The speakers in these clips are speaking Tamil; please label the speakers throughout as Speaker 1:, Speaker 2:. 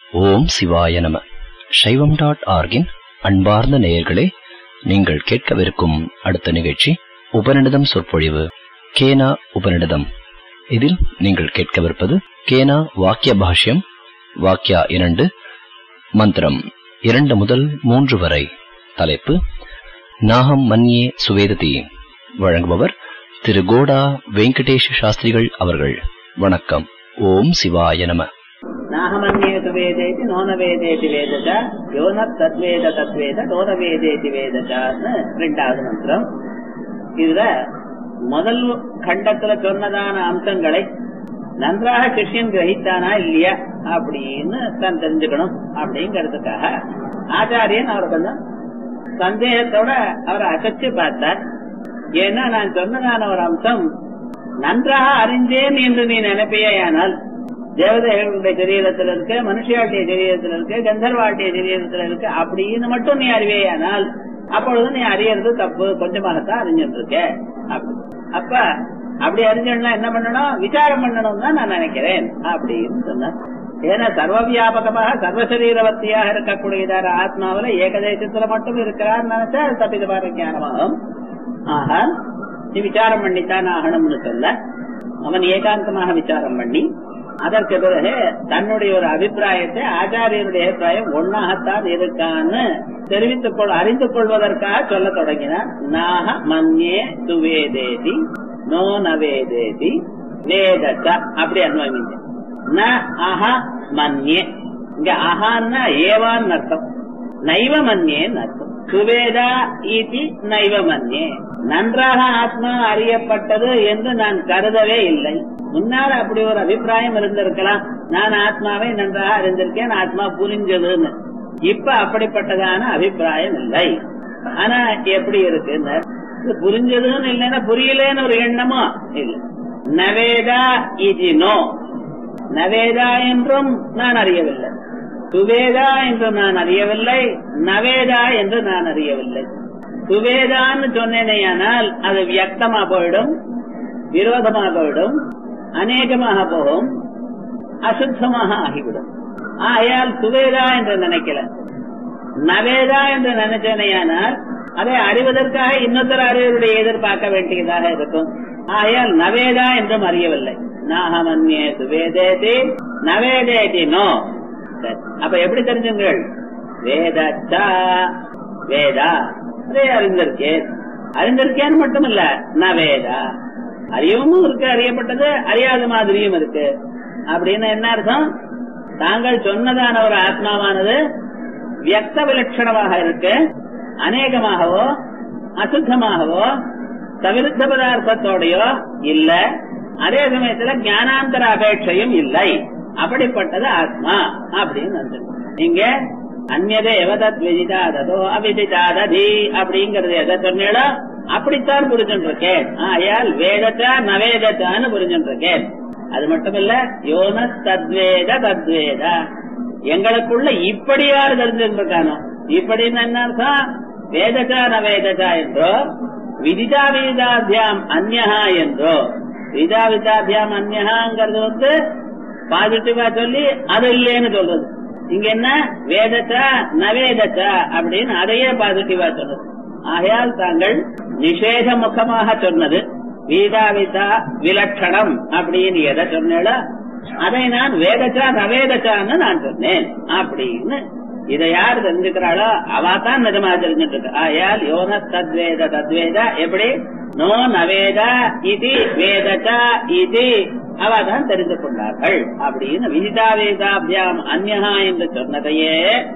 Speaker 1: ஓம் சிவாய நம சைவம் டாட் ஆர்கின் அன்பார்ந்த நேயர்களே நீங்கள் கேட்கவிருக்கும் அடுத்த நிகழ்ச்சி உபநிடதம் சொற்பொழிவு கேனா உபநிடதம் இதில் நீங்கள் கேட்கவிருப்பது கேனா வாக்கிய பாஷ்யம் வாக்கியா இரண்டு மந்திரம் இரண்டு முதல் மூன்று வரை தலைப்பு நாகம் மன்யே சுவேததி வழங்குபவர் திரு கோடா வெங்கடேஷ் சாஸ்திரிகள் அவர்கள் வணக்கம் ஓம் சிவாய நம
Speaker 2: నాహమన్యేతు వేదేతి నోన వేదేతి వేదచ யோன தத்வேத தத்வேத நோன வேதேதி வேதச்சான்னு ரெண்டாவது மந்திரம் இதுல முதல் கண்டத்துல சொன்னதான அம்சங்களை நன்றாக கிருஷ்ணன் கிரகித்தானா இல்லையா அப்படின்னு தான் தெரிஞ்சுக்கணும் அப்படிங்கிறதுக்காக ஆச்சாரியன் அவர் கொஞ்சம் சந்தேகத்தோட அவரை அசைச்சு பார்த்தார் ஏன்னா நான் சொன்னதான ஒரு அம்சம் நன்றாக அறிந்தேன் என்று நீ நினைப்பேயானால் தேவதைகளுடைய சரீரத்தில் இருக்க மனுஷியாட்டிய சரீரத்தில் இருக்க கந்தர்வாட்டிய சரீரத்தில் இருக்க அப்படின்னு மட்டும் நீ அறிவேயானால் அப்பொழுது நீ அறியறது தப்பு கொஞ்சமாகத்தான் அறிஞ்சிட்டு இருக்க அப்படி. அப்ப அப்படி அறிஞ்சா என்ன பண்ணணும் விசாரம் பண்ணணும் தான் நான் நினைக்கிறேன் அப்படின்னு சொன்னேன் ஏன்னா சர்வ வியாபகமாக சர்வசரீரவத்தியாக இருக்கக்கூடியதான ஆத்மாவில ஏகதேசத்துல மட்டும் இருக்கிறார் நினைச்சா அது தப்பித பாரு ஞானமாகும் ஆக நீ விசாரம் பண்ணித்தான் ஆகணும்னு சொல்ல அவன் ஏகாந்தமாக விசாரம் பண்ணி அதற்கு பிறகு தன்னுடைய ஒரு அபிப்பிராயத்தை ஆச்சாரியனுடைய அபிப்பிராயம் ஒன்னாகத்தான் இருக்கான்னு தெரிவித்துக் கொள் அறிந்து கொள்வதற்காக சொல்ல தொடங்கினார் நாக மன்யே சுவேதேதி நோ நவேதேதி வேதச்ச அப்படி அன்வயிங்க ந அஹ மன்யே இங்க அஹான்னா ஏவான்னு அர்த்தம் நைவ மன்யேன்னு அர்த்தம் சுவேதா ஈதி நைவ மன்யே நன்றாக ஆத்மா அறியப்பட்டது என்று நான் கருதவே இல்லை முன்னால் அப்படி ஒரு அபிப்பிராயம் இருந்திருக்கலாம் நான் ஆத்மாவை நன்றாக அறிந்திருக்கேன் ஆத்மா புரிஞ்சதுன்னு இப்ப அப்படிப்பட்டதான அபிப்பிராயம் இல்லை ஆனா எப்படி இருக்குன்னு இது புரிஞ்சதுன்னு இல்லைன்னா புரியலேன்னு ஒரு எண்ணமோ இல்லை நவேதா இது நோ நவேதா என்றும் நான் அறியவில்லை சுவேதா என்று நான் அறியவில்லை நவேதா என்று நான் அறியவில்லை சுவேதான்னு சொன்னேனேயானால் அது வியக்தமா போயிடும் விரோதமா போயிடும் அநேகமாக போகும் அசுத்தமாக ஆகிவிடும் ஆகையால் சுவேதா என்று நினைக்கல நவேதா என்று நினைச்சேனையானால் அதை அறிவதற்காக இன்னொருத்தர் அறிவருடைய எதிர்பார்க்க வேண்டியதாக இருக்கும் ஆகையால் நவேதா என்றும் அறியவில்லை நாகமன்யே சுவேதேதி நவேதேதி நோ அப்ப எப்படி தெரிஞ்சுங்கள் வேதச்சா வேதா அதே அறிந்திருக்கேன் அறிந்திருக்கேன்னு மட்டும் இல்ல நவேதா அறியவும் இருக்கு அறியப்பட்டது அறியாத மாதிரியும் இருக்கு அப்படின்னு என்ன அர்த்தம் தாங்கள் சொன்னதான ஒரு ஆத்மாவானது வியக்த விலட்சணமாக இருக்கு அநேகமாகவோ அசுத்தமாகவோ தவிர்த்த பதார்த்தத்தோடையோ இல்ல அதே சமயத்துல ஞானாந்தர அபேட்சையும் இல்லை அப்படிப்பட்டது ஆத்மா அப்படின்னு நீங்க அந்நதே எவதத் விதிதாததோ அவிதிதாததி அப்படிங்கறது எதை சொன்னீங்களோ அப்படித்தான் புரிஞ்சுட்டு இருக்கேன் ஆயால் வேதத்தா நவேதத்தான்னு புரிஞ்சுட்டு இருக்கேன் அது மட்டும் இல்ல யோன தத்வேத தத்வேத எங்களுக்குள்ள இப்படி யாரு தெரிஞ்சுட்டு இருக்கானோ இப்படின்னு என்ன அர்த்தம் வேதச்சா நவேதச்சா என்றோ விதிதா விதிதாபியாம் அந்நகா என்றோ விதா விதாபியாம் அந்நகாங்கிறது வந்து பாசிட்டிவா சொல்லி அது இல்லைன்னு சொல்றது இங்க என்ன வேதச்சா நவேதச்சா அப்படின்னு அதையே பாசிட்டிவா சொல்றது ஆகையால் தாங்கள் நிஷேத முகமாக சொன்னது வீதாவிதா விலட்சணம் அப்படின்னு எதை சொன்னேளோ அதை நான் வேதச்சா நவேதச்சான்னு நான் சொன்னேன் அப்படின்னு இதை யார் தெரிஞ்சுக்கிறாளோ அவா தான் நிஜமா தெரிஞ்சுட்டு இருக்கு ஆயால் யோன தத்வேத தத்வேத எப்படி நோ நவேதா இது வேதச்சா இது அவ தான் தெரிந்து கொண்டார்கள் அப்படின்னு விதிதா வேதாபியாம் அந்நகா என்று சொன்னதையே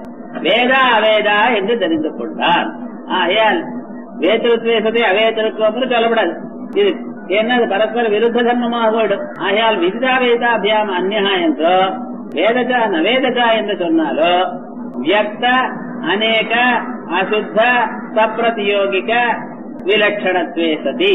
Speaker 2: வேதா அவேதா என்று தெரிந்து கொண்டார் ஆயால் வேத்திருத்வேசத்தை அவேத்திருத்துவம் சொல்லப்படாது இது ஏன்னா அது பரஸ்பர விருத்த தர்மமாக போயிடும் ஆயால் விதிதா வேதாபியாம் அந்நகா என்றோ வேதச்சா நவேதச்சா என்று சொன்னாலோ வியக்த அநேக அசுத்த சப்பிரதியோகிக விலட்சணத்வே சதி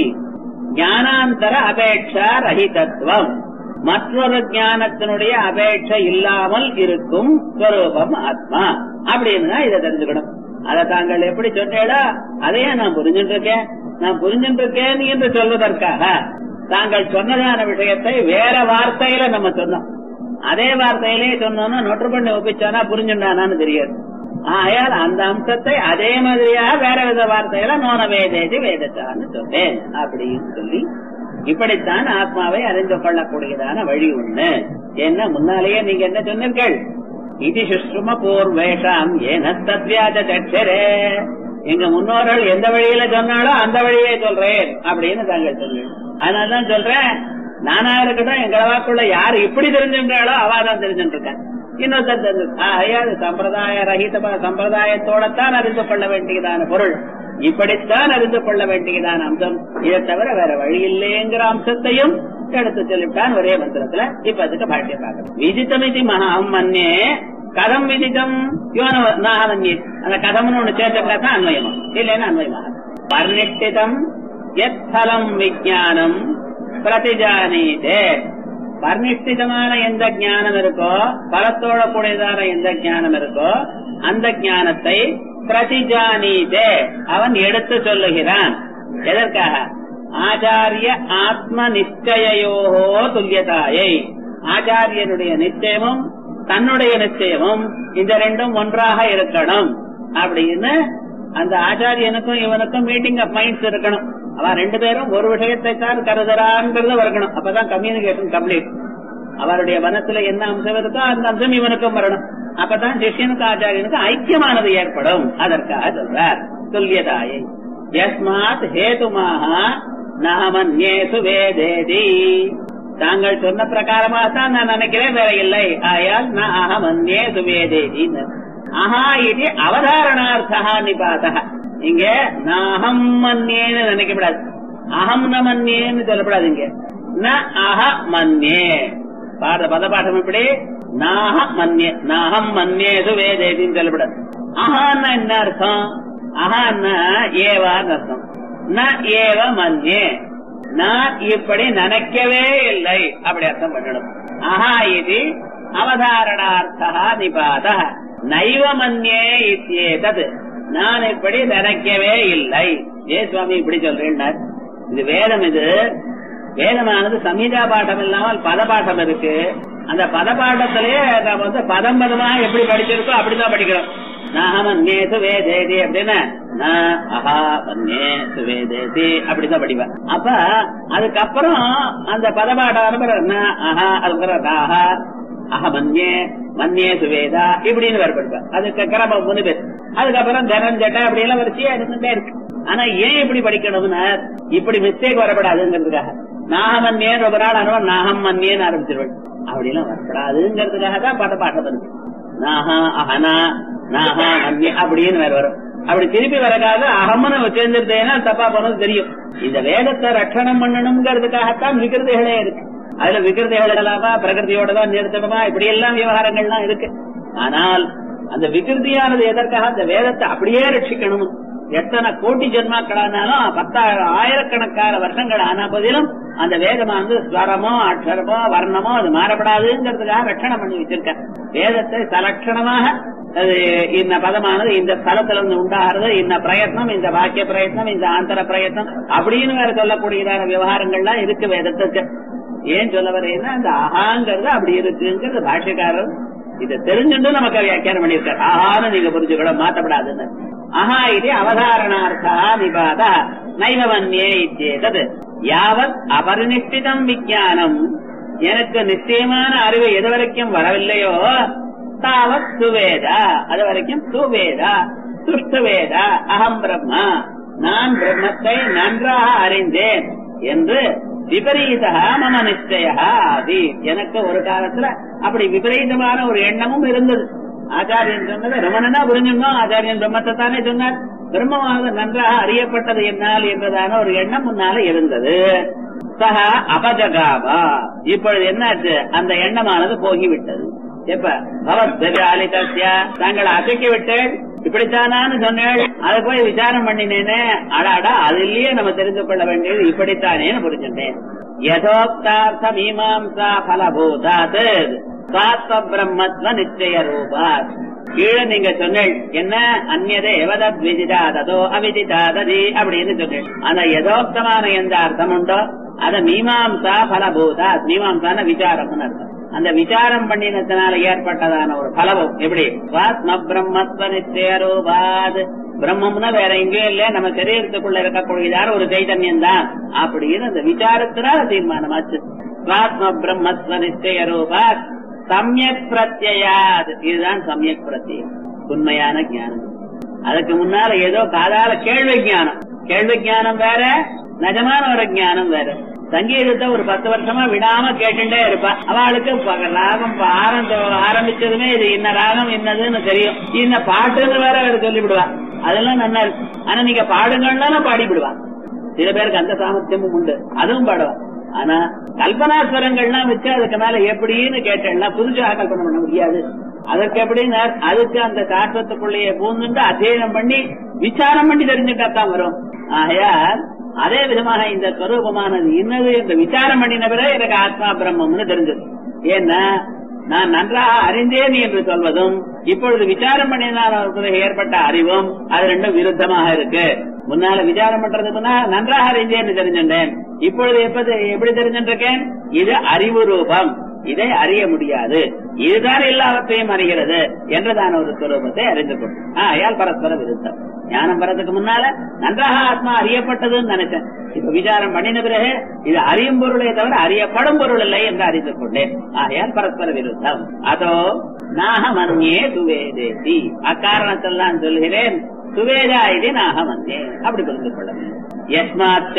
Speaker 2: ஞானாந்தர அபேட்சா ரஹிதத்துவம் மற்றொரு ஞானத்தினுடைய அபேட்சை இல்லாமல் இருக்கும் ஸ்வரூபம் ஆத்மா அப்படின்னு தான் இதை தெரிஞ்சுக்கணும் அதை தாங்கள் எப்படி சொன்னேடா அதையே நான் புரிஞ்சுட்டு இருக்கேன் நான் புரிஞ்சுட்டு இருக்கேன் என்று சொல்வதற்காக தாங்கள் சொன்னதான விஷயத்தை வேற வார்த்தையில நம்ம சொன்னோம் அதே வார்த்தையிலே சொன்னோம்னா நொற்று பண்ணி ஒப்பிச்சானா புரிஞ்சுண்டானான்னு தெரியாது ஆகையால் அந்த அம்சத்தை அதே மாதிரியாக வேற வித வார்த்தையில நோன வேதேதி வேதத்தான்னு சொன்னேன் அப்படின்னு சொல்லி இப்படித்தான் ஆத்மாவை அறிந்து கொள்ளக்கூடியதான வழி ஒண்ணு என்ன முன்னாலேயே நீங்க என்ன சொன்னீர்கள் இது சுஷ்ரும பூர்வேஷாம் ஏன தத்வியாஜ சட்சரே எங்க முன்னோர்கள் எந்த வழியில சொன்னாலோ அந்த வழியே சொல்றேன் அப்படின்னு தாங்கள் சொல்லுங்க அதனாலதான் சொல்றேன் நானா இருக்கட்டும் எங்க வாக்குள்ள யார் இப்படி தெரிஞ்சுட்டாலோ அவாதான் தெரிஞ்சுட்டு இருக்கேன் இன்னொருத்தர் தெரிஞ்சு ஆகையால் சம்பிரதாய ரஹித சம்பிரதாயத்தோடத்தான் அறிந்து கொள்ள வேண்டியதான பொருள் இப்படித்தான் அறிந்து கொள்ள வேண்டியதான அம்சம் இதை தவிர வேற வழி இல்லைங்கிற அம்சத்தையும் எடுத்து சொல்லிவிட்டான் ஒரே மந்திரத்துல இப்ப அதுக்கு பாட்டிய பார்க்கணும் விதித்தமிதி மகாம் மன்னே கதம் விதித்தம் யோன நாகமன்யே அந்த கதம்னு ஒண்ணு சேர்த்தா தான் அன்வயமா இல்லைன்னா அன்வயமா வர்ணிஷ்டிதம் எத் பலம் விஜானம் பிரதிஜானீதே வர்ணிஷ்டிதமான எந்த ஞானம் இருக்கோ பலத்தோட கூடியதான எந்த ஞானம் இருக்கோ அந்த ஞானத்தை பிரதிஜானீதே அவன் எடுத்து சொல்லுகிறான் எதற்காக ஆச்சாரிய ஆத்ம நிச்சயோகோ துல்லியதாயை ஆச்சாரியனுடைய நிச்சயமும் தன்னுடைய நிச்சயமும் இந்த ரெண்டும் ஒன்றாக இருக்கணும் அப்படின்னு அந்த ஆச்சாரியனுக்கும் இவனுக்கும் மீட்டிங் ஆஃப் மைண்ட்ஸ் இருக்கணும் அவன் ரெண்டு பேரும் ஒரு விஷயத்தை தான் கருதுறாங்கிறது வரணும் அப்பதான் கம்யூனிகேஷன் கம்ப்ளீட் அவருடைய மனசுல என்ன அம்சம் இருக்கோ அந்த அம்சம் இவனுக்கும் வரணும் அப்பதான் சிஷ்யனுக்கும் ஆச்சாரியனுக்கும் ஐக்கியமானது ஏற்படும் அதற்காக சொல்றார் துல்லியதாயை யஸ்மாத் ஹேதுமாக நகமன்யேசு வேதேதி தாங்கள் சொன்ன பிரகாரமாக தான் நான் நினைக்கிறேன் வேற இல்லை ஆயால் ந அகமன்யே சுவேதேதி அஹா இது அவதாரணார்த்தா நிபாத இங்க நாகம் மன்யேன்னு நினைக்கப்படாது அகம் ந மன்யேன்னு சொல்லப்படாது இங்க ந அஹ மன்யே பாட பதபாட்டம் இப்படி நாக மன்யே நாகம் மன்யேது வேதேதின்னு சொல்லப்படாது அஹான்னா என்ன அர்த்தம் அஹான்னா ஏவான்னு அர்த்தம் ந ஏவ மன்யே நான் இப்படி நினைக்கவே இல்லை அப்படி அர்த்தம் பண்ணணும் ஆஹா இது அவதாரணார்த்தா நிபாத நைவ மன்யே இத்தியேதது நான் இப்படி நினைக்கவே இல்லை ஏ சுவாமி இப்படி சொல்றேன் இது வேதம் இது வேதமானது சமீதா பாட்டம் இல்லாமல் பத பாட்டம் இருக்கு அந்த பத பாட்டத்திலேயே நம்ம வந்து பதம் பதமா எப்படி படிச்சிருக்கோ அப்படிதான் படிக்கிறோம் நாமன்னே சுவேதேதி அப்படின்னு நான் அஹா மன்னே சுவேதேதி அப்படிதான் படிப்பேன் அப்ப அதுக்கப்புறம் அந்த பதபாட அனுப்புற அஹா அதுக்கப்புறம் நாஹா அஹ மன்யே மன்யே சுவேதா இப்படின்னு வேற படிப்பேன் அதுக்கு கிரமம் மூணு பேர் அதுக்கப்புறம் தனஞ்சட்டை அப்படி எல்லாம் வரிசையா இருந்துட்டே இருக்கு ஆனா ஏன் இப்படி படிக்கணும்னா இப்படி மிஸ்டேக் வரப்படாதுங்கிறதுக்காக நாகமன்யே ரொம்ப நாள் அனுபவம் நாகம் மன்யேன்னு ஆரம்பிச்சிருவேன் அப்படி எல்லாம் வரப்படாதுங்கிறதுக்காக தான் பத பாட்டம் இருக்கு நாஹா அஹனா நாஹா மன்யே அப்படின்னு வேற வரும் அப்படி திருப்பி வரக்காத அகமனு சேர்ந்துருந்தேன்னா தப்பா போனது தெரியும் இந்த வேதத்தை ரட்சணம் பண்ணணுங்கிறதுக்காகத்தான் விகிருதிகளே இருக்கு அதுல விகிருதிகள் இல்லாமா பிரகிருதியோட தான் நிறுத்தணுமா இப்படி எல்லாம் விவகாரங்கள்லாம் இருக்கு ஆனால் அந்த விகிருதியானது எதற்காக அந்த வேதத்தை அப்படியே ரட்சிக்கணும் எத்தனை கோட்டி ஜென்மாக்களானாலும் பத்தாயிரம் ஆயிரக்கணக்கான வருஷங்கள் ஆன போதிலும் அந்த வேதமானது ஸ்வரமோ அக்ஷரமோ வர்ணமோ அது மாறப்படாதுங்கிறதுக்காக ரட்சணம் பண்ணி வச்சிருக்க வேதத்தை சலட்சணமாக அது இந்த பதமானது இந்த ஸ்தலத்துல இருந்து உண்டாகிறது இந்த பிரயத்னம் இந்த வாக்கிய பிரயத்னம் இந்த ஆந்தர பிரயத்னம் அப்படின்னு வேற சொல்லக்கூடியதான விவகாரங்கள்லாம் இருக்கு வேதத்துக்கு ஏன் சொல்ல வரேன்னா அந்த அகாங்கிறது அப்படி இருக்குங்கிறது பாஷ்யக்காரர் இதை தெரிஞ்சுட்டு நமக்கு வியாக்கியானம் பண்ணியிருக்காரு ஆஹான்னு நீங்க புரிஞ்சுக்கணும் மாத்தப்படாதுன்னு அஹா இது அவதாரணார்த்தா நிபாத நைவமன்யே இச்சேதது யாவத் அபரிநிஷ்டிதம் விஜயானம் எனக்கு நிச்சயமான அறிவு எது வரைக்கும் வரவில்லையோ தாவத் சுவேதா அது வரைக்கும் சுவேதா சுஷ்டுவேதா அகம் பிரம்மா நான் பிரம்மத்தை நன்றாக அறிந்தேன் என்று விபரீதா மம நிச்சய ஆதி எனக்கு ஒரு காலத்துல அப்படி விபரீதமான ஒரு எண்ணமும் இருந்தது ஆச்சாரியன் சொன்னது ரமணனா புரிஞ்சுங்க ஆச்சாரியன் பிரம்மத்தை தானே சொன்னார் பிரம்மமானது நன்றாக அறியப்பட்டது என்னால் என்றதான ஒரு எண்ணம் முன்னால இருந்தது சக அபஜகாபா இப்பொழுது என்னாச்சு அந்த எண்ணமானது போகிவிட்டது எப்ப பவத்யாலிதஸ்ய தாங்கள் அசைக்கி விட்டு இப்படித்தானான்னு சொன்னேன் அதை போய் விசாரம் பண்ணினேனே அடாடா அது இல்லையே நம்ம தெரிந்து கொள்ள வேண்டியது இப்படித்தானேன்னு புரிஞ்சுட்டேன் யதோக்தார்த்த மீமாம்சா பலபூதாத் சாத்வ பிரம்மத்வ நிச்சய ரூபாத் கீழே நீங்க சொன்னேன் என்ன அந்நதே எவதத் விதிதா ததோ அவிதிதா ததி அப்படின்னு சொன்னேன் அந்த யதோக்தமான எந்த அர்த்தம் உண்டோ அத மீமாம்சா பலபூதா மீமாம்சான விசாரம் அர்த்தம் அந்த விசாரம் பண்ணினத்தினால ஏற்பட்டதான ஒரு பலவும் எப்படி சுவாத்ம பிரம்மத்வ நிச்சயரூபாத் பிரம்மம்னா வேற எங்கேயும் இல்ல நம்ம சரீரத்துக்குள்ள இருக்கக்கூடியதான ஒரு சைதன்யம் தான் அப்படின்னு அந்த விசாரத்தினால தீர்மானமாச்சு சுவாத்ம பிரம்மத்வ நிச்சயரூபாத் சமயக் பிரத்யாது இதுதான் சமயக் பிரத்யம் உண்மையான ஞானம் அதுக்கு முன்னால ஏதோ காதால கேள்வி ஞானம் கேள்வி ஞானம் வேற நிஜமான ஒரு ஞானம் வேற சங்கீதத்தை ஒரு பத்து வருஷமா விடாம கேட்டுட்டே இருப்பா அவளுக்கு ப- ராகம் ப- ஆரம்ப ஆரம்பிச்சதுமே இது இன்ன ராகம் இன்னதுன்னு தெரியும் இன்ன பாட்டுன்னு வேற அவர் சொல்லிவிடுவா அதெல்லாம் நல்லா இருக்கு ஆனா நீங்க பாடுங்கன்னா பாடிவிடுவா சில பேருக்கு அந்த சாமர்த்தியமும் உண்டு அதுவும் பாடுவா ஆனா கல்பனாஸ்வரங்கள்லாம் வச்சு அதுக்கு மேல எப்படின்னு கேட்டேன்னா புதுசாக கல்பனை பண்ண முடியாது அதற்கு எப்படின்னா அதுக்கு அந்த சாஸ்திரத்துக்குள்ளேயே பூந்துண்டு அத்தியனம் பண்ணி விசாரம் பண்ணி தெரிஞ்சுட்டா தான் வரும் ஆகையால் அதே விதமாக இந்த ஸ்வரூபமானது இன்னது என்று விசாரம் பண்ணின பிறகு எனக்கு ஆத்மா பிரம்மம்னு தெரிஞ்சது ஏன்னா நான் நன்றாக அறிந்தேன் என்று சொல்வதும் இப்பொழுது விசாரம் பண்ணினால் பிறகு ஏற்பட்ட அறிவும் அது ரெண்டும் விருத்தமாக இருக்கு முன்னால விசாரம் பண்றதுக்கு முன்னால் நன்றாக அறிந்தேன் தெரிஞ்சின்றேன் இப்பொழுது எப்ப எப்படி தெரிஞ்சின்றிருக்கேன் இது அறிவு ரூபம் இதை அறிய முடியாது இதுதான் எல்லாவற்றையும் அறிகிறது என்றதான ஒரு சுரூபத்தை அறிந்து கொண்டு ஆயால் பரஸ்பர விருத்தம் ஞானம் வரதுக்கு முன்னால நன்றாக ஆத்மா அறியப்பட்டதுன்னு நினைச்சேன் இப்ப விசாரம் பண்ணின பிறகு இது அறியும் பொருளே தவிர அறியப்படும் பொருள் இல்லை என்று அறிந்து கொண்டேன் ஆகையால் பரஸ்பர விருத்தம் அதோ நாகமன்யே சுவேதேசி அக்காரணத்தில் நான் சொல்கிறேன் சுவேதா இது நாகமன்யே அப்படி புரிந்து கொள்ள வேண்டும் யஸ்மாச்ச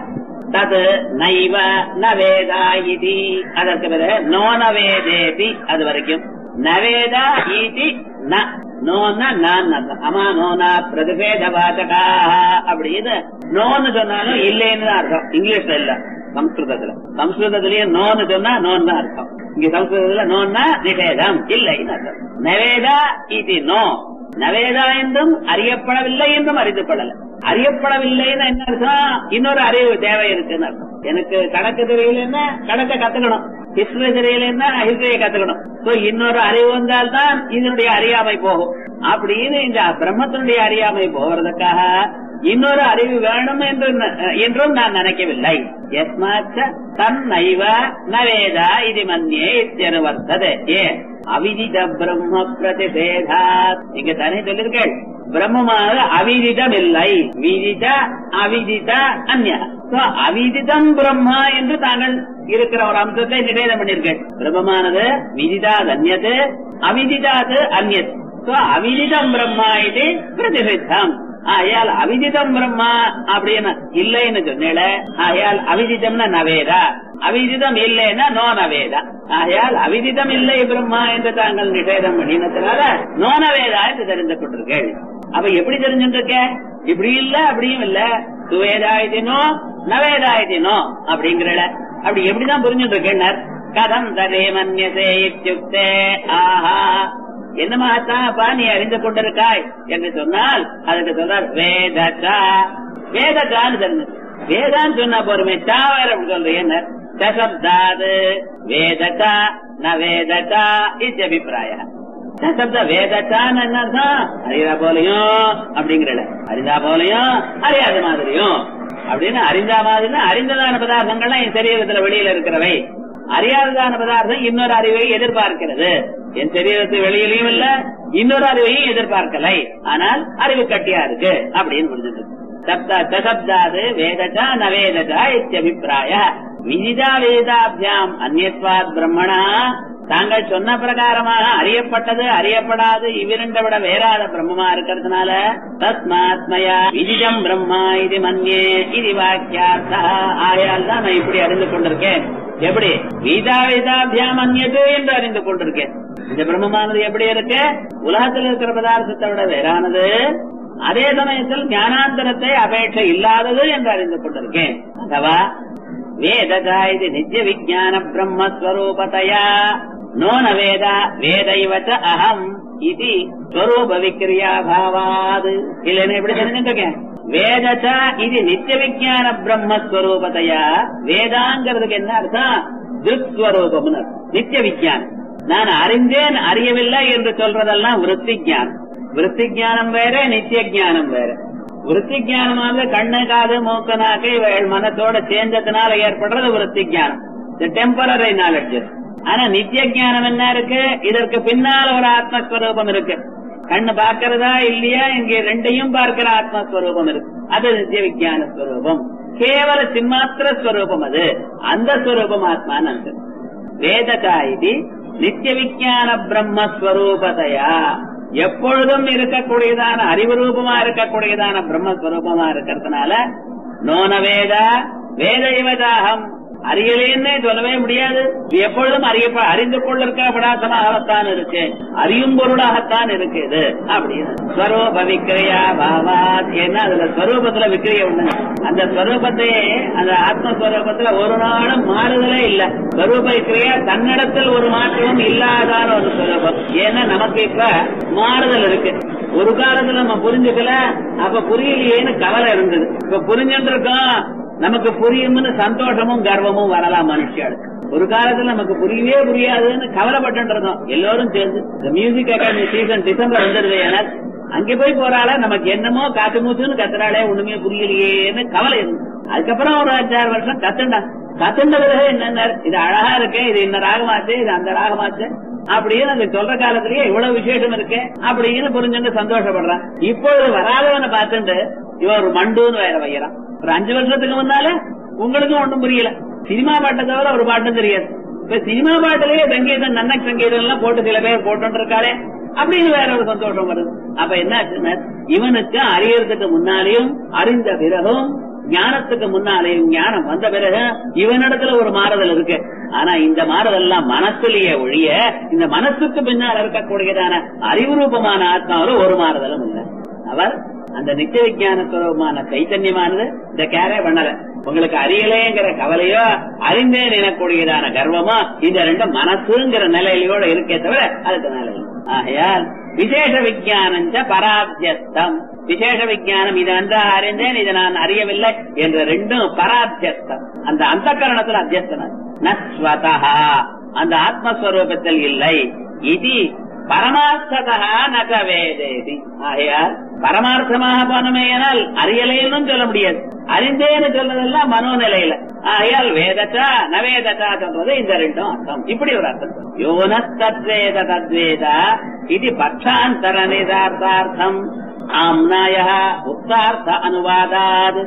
Speaker 2: தத் நைவ நவேதா இது அதற்கு பிறகு நோ நவேதேபி அது வரைக்கும் நவேதா இது ந நோன்னா நான் அர்த்தம் அமா நோனா பிரதிபேத வாசகா அப்படின்னு நோன்னு சொன்னாலும் இல்லைன்னு தான் அர்த்தம் இங்கிலீஷ்ல இல்ல சம்ஸ்கிருதத்துல சம்ஸ்கிருதத்திலயும் நோன்னு சொன்னா நோன் தான் அர்த்தம் இங்க சம்ஸ்கிருதத்துல நோன்னா நிஷேதம் இல்லைன்னு அர்த்தம் நவேதா இது நோ நவேதா என்றும் அறியப்படவில்லை என்றும் அறிந்து கொள்ளல அறியப்படவில்லைன்னு என்ன அர்த்தம் இன்னொரு அறிவு தேவை இருக்குன்னு அர்த்தம் எனக்கு கணக்கு தெரியலன்னா கணக்கை கத்துக்கணும் ஹிஸ்டரி தெரியலன்னா ஹிஸ்டரியை கத்துக்கணும் சோ இன்னொரு அறிவு வந்தால்தான் இதனுடைய அறியாமை போகும் அப்படின்னு இந்த பிரம்மத்தினுடைய அறியாமை போவதற்காக இன்னொரு அறிவு வேணும் என்று ந- என்றும் நான் நினைக்கவில்லை எஸ்மாச்ச தன்னைவ நவேதா இது மன்யே இத்தியனுவர்த்தது ஏன் அவிதித பிரம்ம பிரதிபேதாத் நீங்க தானே சொல்லிருக்கேள் பிரம்மமாக அவிதிதம் இல்லை விதித அவிதித அந்நிய So, அவிதிதம் பிரம்மா என்று தாங்கள் இருக்கிற ஒரு அம்சத்தை நிவேதம் பண்ணிருக்கேன் பிரம்மமானது விதிதாத் அந்நது அவிதிதாது அந்நத் So, அவிதிதம் பிரம்மா இது பிரதிபித்தம் ஆயால் அவிதிதம் பிரம்மா அப்படின்னு இல்லைன்னு சொன்னேல ஆயால் அவிதிதம்னா நவேதா அவிதிதம் இல்லைன்னா நோ நவேதா ஆயால் அவிதிதம் இல்லை பிரம்மா என்று தாங்கள் நிஷேதம் பண்ணினதுனால நோ நவேதா என்று தெரிந்து கொண்டிருக்கேள் அப்ப எப்படி தெரிஞ்சுருக்க இப்படி இல்ல அப்படியும் இல்ல சுவேதாயதினோ நவேதாயதினோ அப்படிங்கிற அப்படி எப்படிதான் புரிஞ்சுட்டு இருக்கேன் கதம் தரே மன்யசே இத்தியுக்தே ஆஹா என்ன மகத்தாப்பா நீ அறிந்து கொண்டிருக்காய் என்று சொன்னால் அதுக்கு சொல்றார் வேதச்சா வேதச்சான்னு தெரிஞ்சு வேதான்னு சொன்னா போருமே சா வேற அப்படி சொல்றேன் சசப்தாது வேதச்சா ந வேதச்சா இது அபிப்பிராய சப்த வேதச்சான்னு என்ன அர்த்தம் அறியா போலையும் அப்படிங்கிற அறிந்தா போலையும் அறியாத மாதிரியும் அப்படின்னு அறிந்தா மாதிரினா அறிந்ததான பதார்த்தங்கள்லாம் என் சரீரத்துல வெளியில இருக்கிறவை அறியாததான பதார்த்தம் இன்னொரு அறிவை எதிர்பார்க்கிறது என் சரீரத்து வெளியிலையும் இல்ல இன்னொரு அறிவையும் எதிர்பார்க்கலை ஆனால் அறிவு கட்டியா இருக்கு அப்படின்னு புரிஞ்சது சப்த தசப்தாது வேதச்சா நவேதச்சா இத்தியபிப்பிராய விதிதா வேதாபியாம் அந்நியத்வாத் பிரம்மணா தாங்கள் சொன்ன பிரகாரமாக அறியப்பட்டது அறியப்படாது இவ்விரண்டை விட வேறாத பிரம்மமா இருக்கிறதுனால தஸ்மாத்மயா விதிதம் பிரம்மா இது மன்யே இது வாக்கியார்த்தா ஆயால் தான் நான் இப்படி அறிந்து கொண்டிருக்கேன் எப்படி வீதா வேதாபியாம் அந்நியது என்று அறிந்து கொண்டிருக்கேன் இந்த பிரம்மமானது எப்படி இருக்கு உலகத்தில் இருக்கிற பதார்த்தத்தை விட வேறானது அதே சமயத்தில் ஞானாந்தரத்தை அபேட்சை இல்லாதது என்று அறிந்து கொண்டிருக்கேன் அதுவா வேததா இது நித்திய விஜான பிரம்மஸ்வரூபதையா நோ ந வேத வேதைவ ச அகம் இது ஸ்வரூப விக்கிரியா பாவாது இல்லைன்னு எப்படி தெரிஞ்சுருக்கேன் வேதச்சா இது நித்திய விஜான பிரம்மஸ்வரூபதையா வேதாங்கிறதுக்கு என்ன அர்த்தம் திருஸ்வரூபம் நித்திய விஜயானம் நான் அறிந்தேன் அறியவில்லை என்று சொல்றதெல்லாம் விருத்தி ஞானம் விருத்தி ஞானம் வேற நித்திய ஞானம் வேற விருத்தி ஞானமானது கண்ணு காது மூக்கு நாக்கு இவைகள் மனத்தோட சேர்ந்ததுனால ஏற்படுறது விருத்தி ஞானம் டெம்பரரி நாலேஜ் ஆனா நித்திய ஞானம் என்ன இருக்கு இதற்கு பின்னால் ஒரு ஆத்மஸ்வரூபம் இருக்கு கண்ணு பார்க்கிறதா இல்லையா இங்க ரெண்டையும் பார்க்கிற ஆத்மஸ்வரூபம் இருக்கு அது நித்திய விஜயான ஸ்வரூபம் கேவல சின்மாத்திர ஸ்வரூபம் அது அந்த ஸ்வரூபம் ஆத்மான்னு அர்த்தம். வேதகா இது நித்திய விஜயான பிரம்மஸ்வரூபதையா எப்பொழுதும் இருக்கக்கூடியதான அறிவு ரூபமா இருக்கக்கூடியதான பிரம்மஸ்வரூபமா இருக்கிறதுனால நோன வேத வேத இவதாகம் அறியலேன்னே சொல்லவே முடியாது இது எப்பொழுதும் அறிய அறிந்து கொள்ளிருக்கிற படாசமாகத்தான் இருக்கு அறியும் பொருளாகத்தான் இருக்கு இது அப்படின்னு ஸ்வரூப விக்கிரியா பாவாத் ஏன்னா அதுல ஸ்வரூபத்துல விக்கிரிய ஒண்ணு அந்த ஸ்வரூபத்தையே அந்த ஆத்மஸ்வரூபத்துல ஒரு நாளும் மாறுதலே இல்ல ஸ்வரூப விக்கிரியா தன்னிடத்தில் ஒரு மாற்றமும் இல்லாதான ஒரு ஸ்வரூபம் ஏன்னா நமக்கு இப்ப மாறுதல் இருக்கு ஒரு காலத்துல நம்ம புரிஞ்சுக்கல அப்ப புரியலையேன்னு கவலை இருந்தது இப்ப புரிஞ்சுட்டு இருக்கோம் நமக்கு புரியும்னு சந்தோஷமும் கர்வமும் வரலாம் மனுஷியாளுக்கு ஒரு காலத்துல நமக்கு புரியவே புரியாதுன்னு கவலைப்பட்டு இருந்தோம் எல்லாரும் சேர்ந்து இந்த மியூசிக் அகாடமி சீசன் டிசம்பர் வந்துருது எனக்கு அங்க போய் போறாள நமக்கு என்னமோ காத்து மூச்சுன்னு கத்துறாளே ஒண்ணுமே புரியலையேன்னு கவலை இருந்தது அதுக்கப்புறம் ஒரு அஞ்சாறு வருஷம் கத்துண்டா கத்துண்ட பிறகு என்னென்ன இது அழகா இருக்கு இது இந்த ராகமாச்சு இது அந்த ராகமாச்சு அப்படின்னு அந்த சொல்ற காலத்திலேயே இவ்வளவு விசேஷம் இருக்கு அப்படின்னு புரிஞ்சுட்டு சந்தோஷப்படுறான் இப்பொழுது வராதவனை பார்த்துட்டு இவன் ஒரு மண்டுன்னு வேற வைக்கிறான் ஒரு அஞ்சு வருஷத்துக்கு முன்னால உங்களுக்கும் ஒண்ணும் புரியல சினிமா பாட்டை தவிர ஒரு பாட்டும் தெரியாது இப்ப சினிமா பாட்டிலேயே சங்கீதம் நன்னக் சங்கீதம் எல்லாம் போட்டு சில பேர் போட்டு இருக்காளே அப்படின்னு வேற ஒரு சந்தோஷம் வருது அப்ப என்ன ஆச்சுன்னா இவனுக்கு அறியறதுக்கு முன்னாலேயும் அறிந்த பிறகும் ஞானத்துக்கு முன்னாலேயும் ஞானம் வந்த பிறகு இவனிடத்துல ஒரு மாறுதல் இருக்கு ஆனா இந்த மாறுதல் எல்லாம் மனசுலயே ஒழிய இந்த மனசுக்கு பின்னால் இருக்கக்கூடியதான அறிவுரூபமான ஆத்மாவில் ஒரு மாறுதலும் இல்லை அவர் அந்த நித்திய விஞ்ஞான சுரூபமான சைத்தன்யமானது இந்த கேரே பண்ணல உங்களுக்கு அறியலேங்கிற கவலையோ அறிந்தே நினைக்கூடியதான கர்வமோ இந்த ரெண்டு மனசுங்கிற நிலையிலோட இருக்கே தவிர அதுக்கு மேல இல்லை. ஆகையால் விசேஷ விஜயானம் பராத்தியஸ்தம் விசேஷ விஜயானம் இது நன்றாக அறிந்தேன் இதை நான் அறியவில்லை என்ற ரெண்டும் பராத்தியஸ்தம் அந்த அந்த கரணத்துல அத்தியஸ்தனம் நஸ்வதா அந்த ஆத்மஸ்வரூபத்தில் இல்லை இது பரமார்த்ததா நக வேதேதி ஆகையால் பரமார்த்தமாக போனமேயானால் அறியலைன்னு சொல்ல முடியாது அறிந்தேன்னு சொல்றதெல்லாம் மனோநிலையில ஆகையால் வேதச்சா நவேதச்சா சொல்றது இந்த ரெண்டும் அர்த்தம் இப்படி ஒரு அர்த்தம் யோன தத்வேத தத்வேத இது பட்சாந்தர நிதார்த்தார்த்தம் ஆம்னாய உத்தார்த்த அனுவாதாத்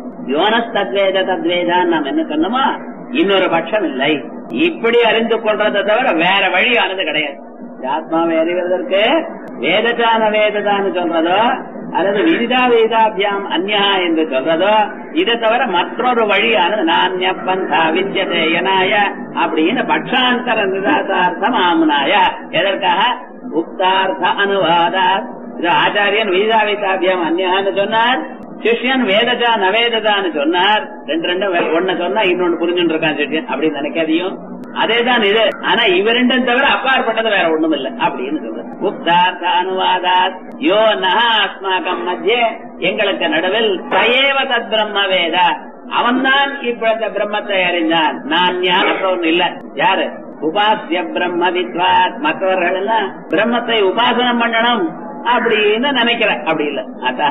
Speaker 2: யோனஸ் தத்வேத தத்வேதான் நாம் என்ன சொன்னோமா இன்னொரு பட்சம் இல்லை இப்படி அறிந்து கொள்றதை தவிர வேற வழி ஆனது கிடையாது இந்த ஆத்மாவை அறிவதற்கு வேததான வேததான்னு சொல்றதோ அல்லது விதிதா வேதாபியாம் அந்யா என்று சொல்றதோ இதை தவிர மற்றொரு வழியானது நானிய பந்தா வித்யதே யனாய அப்படின்னு பட்சாந்தர நிதாசார்த்தம் ஆம்னாய எதற்காக உக்தார்த்த அனுவாதா இது ஆச்சாரியன் விதிதா வேதாபியாம் அந்யான்னு சொன்னார் சிஷ்யன் வேதஜா நவேதஜான்னு சொன்னார் ரெண்டு ரெண்டு ஒன்னு சொன்னா இன்னொன்னு புரிஞ்சுட்டு இருக்கான் சிஷ்யன் அப்படின்னு நினைக்காதையும் அதேதான் இது ஆனா இவ ரெண்டும் தவிர அப்பாற்பட்டது வேற ஒண்ணும் இல்ல அப்படின்னு சொல்றது உப்தார்த்த அனுவாதாத் யோ நகா அஸ்மாக்கம் மத்தியே எங்களுக்கு நடுவில் சயேவ தத் பிரம்ம வேத அவன்தான் இப்ப இந்த பிரம்மத்தை அறிந்தான் நான் ஞானத்தவன் இல்ல யாரு உபாசிய பிரம்ம வித்வாத் மற்றவர்கள் எல்லாம் பிரம்மத்தை உபாசனம் பண்ணணும் அப்படின்னு நினைக்கிற அப்படி இல்ல அத்த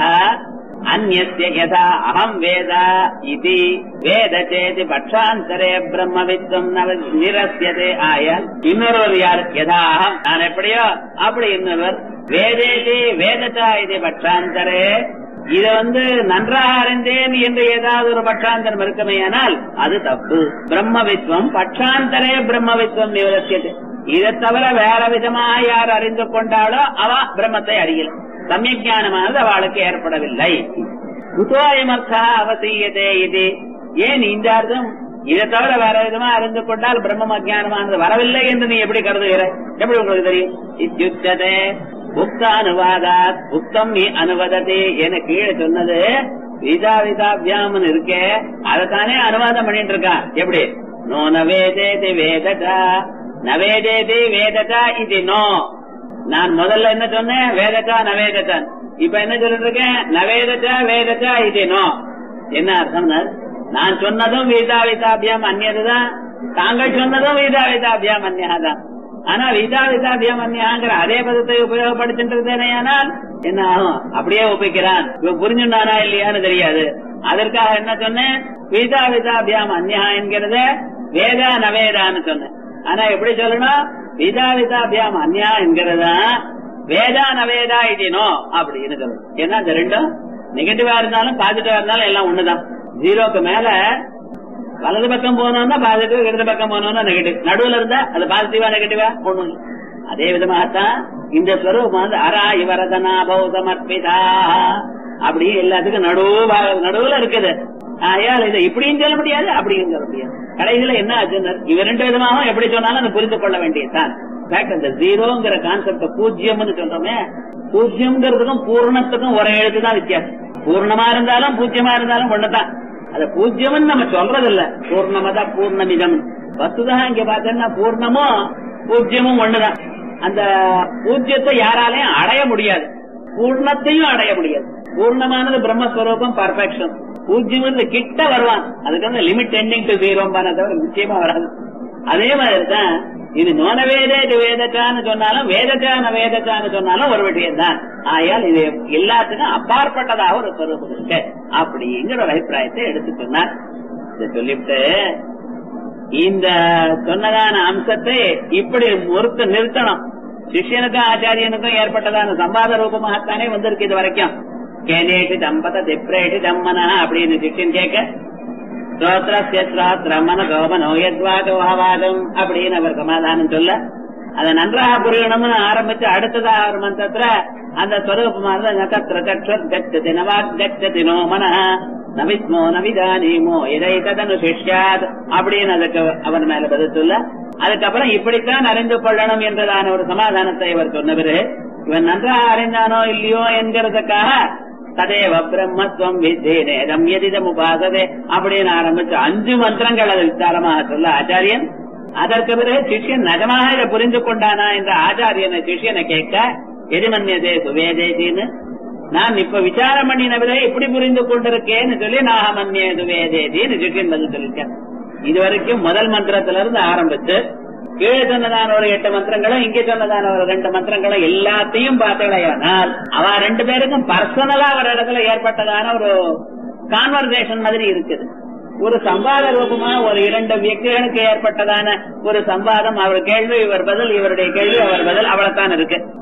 Speaker 2: அந்நிய யதா அகம் வேத இது வேத சேதி பட்சாந்தரே பிரம்ம வித்வம் நவ நிரஸ்யதே ஆயால் இன்னொருவர் யார் யதா அகம் நான் எப்படியோ அப்படி இன்னொருவர் வேதேதி வேதச்சா இது பட்சாந்தரே இத வந்து நன்றாக அறிந்தேன் என்று ஏதாவது ஒரு பட்சாந்தரம் இருக்குமேயானால் அது தப்பு பிரம்ம வித்வம் பட்சாந்தரே பிரம்ம வித்வம் நிவரசியது இதை தவிர வேற விதமாக யார் அறிந்து கொண்டாலோ அவ பிரம்மத்தை அறியல சமயஜானமானது அவளுக்கு ஏற்படவில்லை குதோயமர்த்தா அவசியதே இது ஏன் இந்த அர்த்தம் இதை தவிர வேற விதமா அறிந்து கொண்டால் பிரம்ம அஜானமானது வரவில்லை என்று நீ எப்படி கருதுகிறாய் எப்படி உங்களுக்கு தெரியும் இத்தியுச்சதே புக்த அனுவாதாத் புக்தம் நீ அனுவததே என கீழே சொன்னது விதா விதாபியாமன் இருக்கே அதைத்தானே அனுவாதம் பண்ணிட்டு இருக்கான் எப்படி நோ நவேதேதி வேததா நவேதேதி வேததா இது நோ நான் முதல்ல என்ன சொன்னேன் வேதச்சா நவேதச்சான் இப்ப என்ன சொல்லிட்டு இருக்கேன் நவேதச்சா வேதச்சா இது நோ என்ன அர்த்தம் நான் சொன்னதும் வீதா விதாபியாம் அந்நியதுதான் தாங்கள் சொன்னதும் வீதா விதாபியாம் அந்நியாதான் ஆனா வீதா விதாபியாம் அந்நியாங்கிற அதே பதத்தை உபயோகப்படுத்திட்டு ஆனால் என்ன ஆகும் அப்படியே ஒப்பிக்கிறான் இவன் புரிஞ்சுட்டானா இல்லையான்னு தெரியாது அதற்காக என்ன சொன்னேன் வீதா விதாபியாம் அந்நியா என்கிறத வேதா நவேதான்னு சொன்னேன் ஆனா எப்படி சொல்லணும் விதா விதாபியாம் அந்யா என்கிறதா வேதா நவேதா இடினோ அப்படின்னு சொல்லணும் ஏன்னா இந்த ரெண்டும் நெகட்டிவா இருந்தாலும் பாசிட்டிவா இருந்தாலும் எல்லாம் ஒண்ணுதான் ஜீரோக்கு மேல வலது பக்கம் போனோம்னா பாசிட்டிவ் இடது பக்கம் போனோம்னா நெகட்டிவ் நடுவுல இருந்தா அது பாசிட்டிவா நெகட்டிவா ஒண்ணும் இல்லை அதே விதமாகத்தான் இந்த ஸ்வரூபம் வந்து அரா இவரதனா பௌதமர்பிதா அப்படி எல்லாத்துக்கும் நடுவு நடுவுல இருக்குது ஆயால் இதை இப்படியும் சொல்ல முடியாது அப்படியும் சொல்ல முடியாது கடைசியில என்ன ஆச்சுன்னு இவ ரெண்டு விதமாகவும் எப்படி சொன்னாலும் அதை புரிந்து கொள்ள வேண்டியதுதான் ஃபேக்ட் அந்த ஜீரோங்கிற கான்செப்ட் பூஜ்யம்னு சொல்றோமே பூஜ்யம்ங்கிறதுக்கும் பூர்ணத்துக்கும் ஒரே எழுத்து தான் வித்தியாசம் பூர்ணமா இருந்தாலும் பூஜ்யமா இருந்தாலும் ஒண்ணுதான் அத பூஜ்யம்னு நம்ம சொல்றது இல்ல பூர்ணமதா பூர்ணமிதம் வசுதான் இங்க பார்த்தோம்னா பூர்ணமும் பூஜ்யமும் ஒண்ணுதான் அந்த பூஜ்யத்தை யாராலையும் அடைய முடியாது பூர்ணத்தையும் அடைய முடியாது பூர்ணமானது பிரம்மஸ்வரூபம் பர்ஃபெக்ஷன் பூஜ்யம் வந்து கிட்ட வருவான் அதுக்கு வந்து லிமிட் எண்டிங் டு ஜீரோ தவிர நிச்சயமா வராது அதே மாதிரி தான் இது நோன வேதேது வேதச்சான்னு சொன்னாலும் வேதச்சான வேதச்சான்னு சொன்னாலும் ஒரு விஷயம் தான் ஆயால் இது எல்லாத்துக்கும் அப்பாற்பட்டதாக ஒரு ஸ்வரூபம் இருக்கு அப்படிங்கிற ஒரு அபிப்பிராயத்தை எடுத்து சொன்னார் இதை சொல்லிவிட்டு இந்த சொன்னதான அம்சத்தை இப்படி முறுத்து நிறுத்தணும் சிஷ்யனுக்கும் ஆச்சாரியனுக்கும் ஏற்பட்டதான சம்பாத ரூபமாகத்தானே வந்திருக்கு இது வரைக்கும் கேனேஷு தம்பத திப்ரேஷு தம்மனா அப்படின்னு சிஷ்யன் கேட்க ஸ்ரோத்ரஸ்ய ஸ்ரோத்ரமன கோமனோ யத்வாதோஹவாதம் அப்படின்னு அவர் சமாதானம் சொல்ல அதை நன்றாக புரியணும்னு ஆரம்பிச்சு அடுத்ததாக ஒரு மந்திரத்துல அந்த ஸ்வரூபமானது நகத்திர சக்ஷர் கச்சதி நவாக் கச்சதி நோ மனஹ நவிஸ்மோ நவிதானீமோ இதை ததனு சிஷ்யாத் அப்படின்னு அதுக்கு அவன் மேல பதில் சொல்ல அதுக்கப்புறம் இப்படித்தான் அறிந்து கொள்ளணும் என்றதான ஒரு சமாதானத்தை இவர் சொன்ன பிறகு இவன் நன்றாக அறிந்தானோ இல்லையோ என்கிறதுக்காக ததேவ பிரம்மத்துவம் வித்தே நேதம் எதிதம் உபாசதே அப்படின்னு ஆரம்பிச்சு அஞ்சு மந்திரங்கள் அதை விசாரமாக சொல்ல ஆச்சாரியன் அதற்கு பிறகு சிஷ்யன் நிஜமாக இதை புரிந்து கொண்டானா என்ற ஆச்சாரியனை சிஷ்யனை கேட்க எதிமன்யதே சுவேதேசின்னு நான் இப்ப விசாரம் பண்ணின பிறகு இப்படி புரிந்து கொண்டிருக்கேன்னு சொல்லி நாகமன்யே சுவேதேசின்னு சிஷ்யன் பதில் சொல்லிட்டேன் இதுவரைக்கும் முதல் மந்திரத்துல இருந்து ஆரம்பிச்சு கீழே சொன்னதான ஒரு எட்டு மந்திரங்களும் இங்க சொன்னதான ஒரு ரெண்டு மந்திரங்களும் எல்லாத்தையும் பார்த்தடையானால் அவ ரெண்டு பேருக்கும் பர்சனலா ஒரு இடத்துல ஏற்பட்டதான ஒரு கான்வர்சேஷன் மாதிரி இருக்குது ஒரு சம்பாத ரூபமா ஒரு இரண்டு வியக்திகளுக்கு ஏற்பட்டதான ஒரு சம்பாதம் அவர் கேள்வி இவர் பதில் இவருடைய கேள்வி அவர் பதில் அவ்வளவுதான் இருக்கு